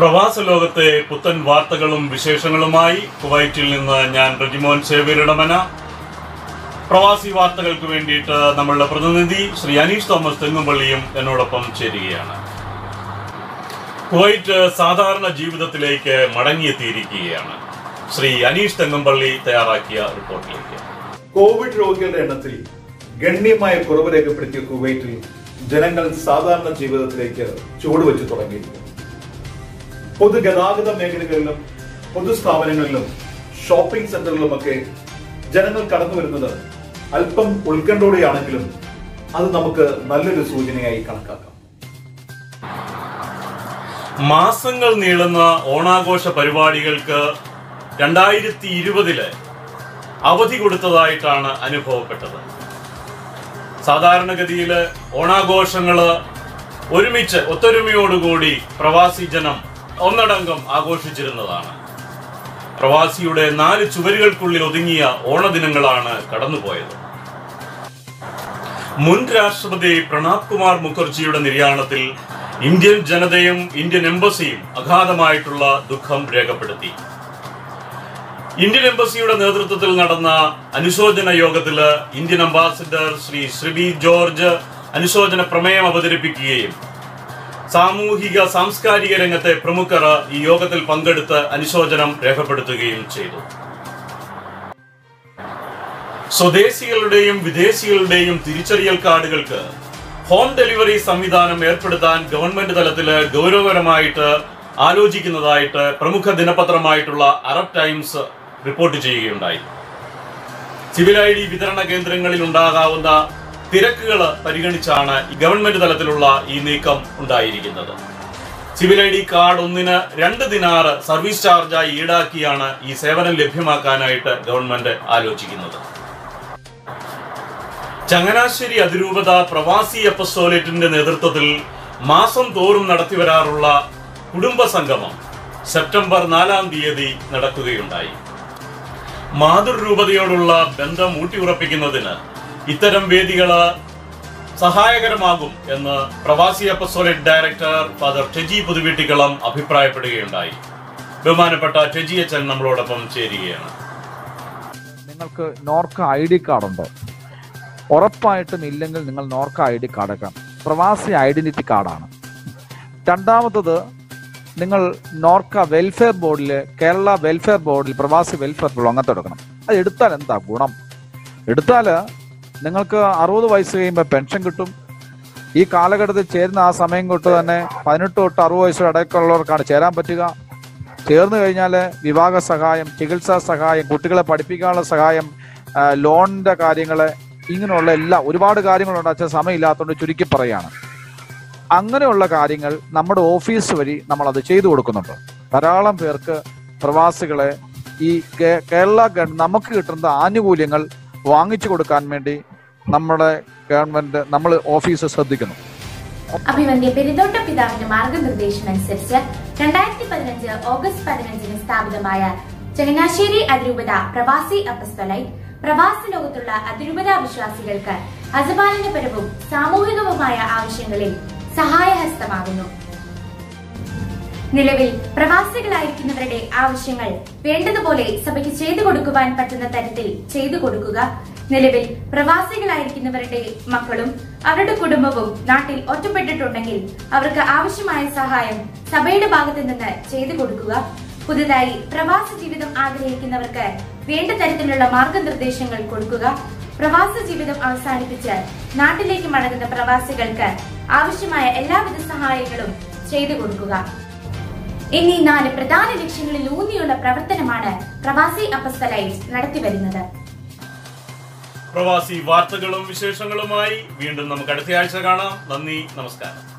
പ്രവാസ ലോകത്തെ പുത്തൻ വാർത്തകളും വിശേഷങ്ങളുമായി കുവൈറ്റിൽ നിന്ന് ഞാൻ റജിമോൻ സേവ്യരിടമന പ്രവാസി വാർത്തകൾക്ക് വേണ്ടിയിട്ട് നമ്മളുടെ പ്രതിനിധി ശ്രീ അനീഷ് തോമസ് തെങ്ങുംപള്ളിയും എന്നോടൊപ്പം ചേരുകയാണ് കുവൈറ്റ് സാധാരണ ജീവിതത്തിലേക്ക് മടങ്ങിയെത്തിയിരിക്കുകയാണ് ശ്രീ അനീഷ് തെങ്ങുംപള്ളി തയ്യാറാക്കിയ റിപ്പോർട്ടിലേക്ക് കോവിഡ് രോഗികളുടെ എണ്ണത്തിൽ ഗണ്യമായ കുറവ് രേഖപ്പെടുത്തിയ കുവൈറ്റിൽ ജനങ്ങൾ സാധാരണ ജീവിതത്തിലേക്ക് ചുവടുവെച്ച് തുടങ്ങിയിരുന്നു പൊതുഗതാഗത മേഖലകളിലും പൊതുസ്ഥാപനങ്ങളിലും ഷോപ്പിംഗ് സെന്ററുകളിലുമൊക്കെ ജനങ്ങൾ കടന്നു വരുന്നത് അല്പം ഉത്കണ്ഠയോടെയാണെങ്കിലും അത് നമുക്ക് നല്ലൊരു സൂചനയായി കണക്കാക്കാം മാസങ്ങൾ നീളുന്ന ഓണാഘോഷ പരിപാടികൾക്ക് രണ്ടായിരത്തി ഇരുപതില് അവധി കൊടുത്തതായിട്ടാണ് അനുഭവപ്പെട്ടത് സാധാരണഗതിയിൽ ഓണാഘോഷങ്ങള് ഒരുമിച്ച് ഒത്തൊരുമയോടുകൂടി പ്രവാസി ജനം ഒന്നടങ്കം ആഘോഷിച്ചിരുന്നതാണ് പ്രവാസിയുടെ നാല് ചുവരുകൾക്കുള്ളിൽ ഒതുങ്ങിയ ഓണദിനങ്ങളാണ് കടന്നുപോയത് മുൻ രാഷ്ട്രപതി പ്രണാബ് കുമാർ മുഖർജിയുടെ നിര്യാണത്തിൽ ഇന്ത്യൻ ജനതയും ഇന്ത്യൻ എംബസിയും അഗാധമായിട്ടുള്ള ദുഃഖം രേഖപ്പെടുത്തി ഇന്ത്യൻ എംബസിയുടെ നേതൃത്വത്തിൽ നടന്ന അനുശോചന യോഗത്തില് Indian ambassador Shri Sibi George അനുശോചന പ്രമേയം അവതരിപ്പിക്കുകയും സാമൂഹിക സാംസ്കാരിക രംഗത്തെ പ്രമുഖർ ഈ യോഗത്തിൽ പങ്കെടുത്ത് അനുശോചനം രേഖപ്പെടുത്തുകയും ചെയ്തു സ്വദേശികളുടെയും വിദേശികളുടെയും തിരിച്ചറിയൽ കാർഡുകൾക്ക് ഹോം ഡെലിവറി സംവിധാനം ഏർപ്പെടുത്താൻ ഗവൺമെന്റ് തലത്തില് ഗൗരവകരമായിട്ട് ആലോചിക്കുന്നതായിട്ട് പ്രമുഖ ദിനപത്രമായിട്ടുള്ള അറബ് ടൈംസ് റിപ്പോർട്ട് ചെയ്യുകയുണ്ടായി സിവിൽ ഐ ഡി വിതരണ കേന്ദ്രങ്ങളിൽ ഉണ്ടാകാവുന്ന തിരക്കുകൾ പരിഗണിച്ചാണ് ഈ ഗവൺമെന്റ് തലത്തിലുള്ള ഈ നീക്കം ഉണ്ടായിരിക്കുന്നത് സിവിൽ ഐ ഡി കാർഡ് ഒന്നിന് രണ്ട് ദിനാറ് സർവീസ് ചാർജായി ഈടാക്കിയാണ് ഈ സേവനം ലഭ്യമാക്കാനായിട്ട് ഗവൺമെന്റ് ആലോചിക്കുന്നത് ചങ്ങനാശ്ശേരി അതിരൂപത പ്രവാസി അപ്പസ്തോലേറ്റിന്റെ നേതൃത്വത്തിൽ മാസം തോറും നടത്തിവരാറുള്ള കുടുംബ സംഗമം സെപ്റ്റംബർ നാലാം തീയതി നടക്കുകയുണ്ടായി മാതൃരൂപതയോടുള്ള ബന്ധം ഊട്ടിയുറപ്പിക്കുന്നതിന് ഇത്തരം വേദികള് സഹായകരമാകും എന്ന് പ്രവാസി apostolate director father Teji Puthuveettikkalam അഭിപ്രായപ്പെടുകയുണ്ടായി ബഹുമാനപ്പെട്ട ടെജി അച്ഛൻ നമ്മളോടൊപ്പം ചേരുകയാണ് നിങ്ങൾക്ക് നോർക്ക ഐ ഡി കാർഡ് ഉണ്ടോ ഉറപ്പായിട്ടും ഇല്ലെങ്കിൽ നിങ്ങൾ നോർക്ക ഐ ഡി കാർഡ് എടുക്കണം പ്രവാസി ഐഡന്റിറ്റി കാർഡാണ് രണ്ടാമത്തത് നിങ്ങൾ നോർക്ക വെൽഫെയർ ബോർഡിൽ കേരള വെൽഫെയർ ബോർഡിൽ പ്രവാസി വെൽഫെയർ ബോർഡ് അങ്ങനത്തെ എടുക്കണം അത് എടുത്താൽ എന്താ ഗുണം എടുത്താൽ നിങ്ങൾക്ക് അറുപത് വയസ്സ് കഴിയുമ്പോൾ പെൻഷൻ കിട്ടും ഈ കാലഘട്ടത്തിൽ ചേരുന്ന ആ സമയം തൊട്ട് തന്നെ പതിനെട്ട് തൊട്ട് അറുപത് വയസ്സ് ഇടയ്ക്കുള്ളവർക്കാണ് ചേരാൻ പറ്റുക ചേർന്ന് കഴിഞ്ഞാൽ വിവാഹ സഹായം ചികിത്സാ സഹായം കുട്ടികളെ പഠിപ്പിക്കാനുള്ള സഹായം ആ, ലോണിന്റെ കാര്യങ്ങൾ ഇങ്ങനെയുള്ള എല്ലാ ഒരുപാട് കാര്യങ്ങളുണ്ട് അച്ഛൻ സമയമില്ലാത്തതുകൊണ്ട് ചുരുക്കി പറയാണ് അങ്ങനെയുള്ള കാര്യങ്ങൾ നമ്മുടെ ഓഫീസ് വഴി നമ്മൾ അത് ചെയ്തു കൊടുക്കുന്നുണ്ട് ധാരാളം പേർക്ക് പ്രവാസികളെ ഈ കേ- കേരള ഗവ- നമുക്ക് കിട്ടുന്ന ആനുകൂല്യങ്ങൾ വാങ്ങിച്ചു കൊടുക്കാൻ വേണ്ടി നമ്മുടെ ഗവൺമെന്റ് നമ്മൾ ഓഫീസ് ശ്രദ്ധിക്കുന്നു അഭിവന്യ പെരുന്തോട്ട പിതാവിന്റെ മാർഗനിർദ്ദേശം അനുസരിച്ച് രണ്ടായിരത്തി പതിനഞ്ച് ഓഗസ്റ്റ് പതിനഞ്ചിന് സ്ഥാപിതമായ ചങ്ങനാശ്ശേരി അതിരൂപത പ്രവാസി അപ്പസ്തലൈറ്റ് പ്രവാസ ലോകത്തുള്ള അതിരൂപത വിശ്വാസികൾക്ക് അസപാലനപരവും സാമൂഹികവുമായ ആവശ്യങ്ങളിൽ സഹായഹസ്തമാകുന്നു നിലവിൽ പ്രവാസികളായിരിക്കുന്നവരുടെ ആവശ്യങ്ങൾ വേണ്ടതുപോലെ സഭയ്ക്ക് ചെയ്തു കൊടുക്കുവാൻ പറ്റുന്ന തരത്തിൽ ചെയ്തു കൊടുക്കുക നിലവിൽ പ്രവാസികളായിരിക്കുന്നവരുടെ മക്കളും അവരുടെ കുടുംബവും നാട്ടിൽ ഒറ്റപ്പെട്ടിട്ടുണ്ടെങ്കിൽ അവർക്ക് ആവശ്യമായ സഹായം സഭയുടെ ഭാഗത്തു നിന്ന് ചെയ്തു കൊടുക്കുക പുതുതായി പ്രവാസ ജീവിതം ആഗ്രഹിക്കുന്നവർക്ക് വേണ്ട തരത്തിലുള്ള മാർഗനിർദ്ദേശങ്ങൾ കൊടുക്കുക പ്രവാസ ജീവിതം അവസാനിപ്പിച്ച് നാട്ടിലേക്ക് മടങ്ങുന്ന പ്രവാസികൾക്ക് ആവശ്യമായ എല്ലാവിധ സഹായങ്ങളും ചെയ്തു കൊടുക്കുക എന്നീ നാല് പ്രധാന ലക്ഷ്യങ്ങളിൽ ഊന്നിയുള്ള പ്രവർത്തനമാണ് പ്രവാസി അപ്പസ്തലൈറ്റ് നടത്തിവരുന്നത് പ്രവാസി വാർത്തകളും വിശേഷങ്ങളുമായി വീണ്ടും നമുക്ക് അടുത്തയാഴ്ച കാണാം നന്ദി നമസ്കാരം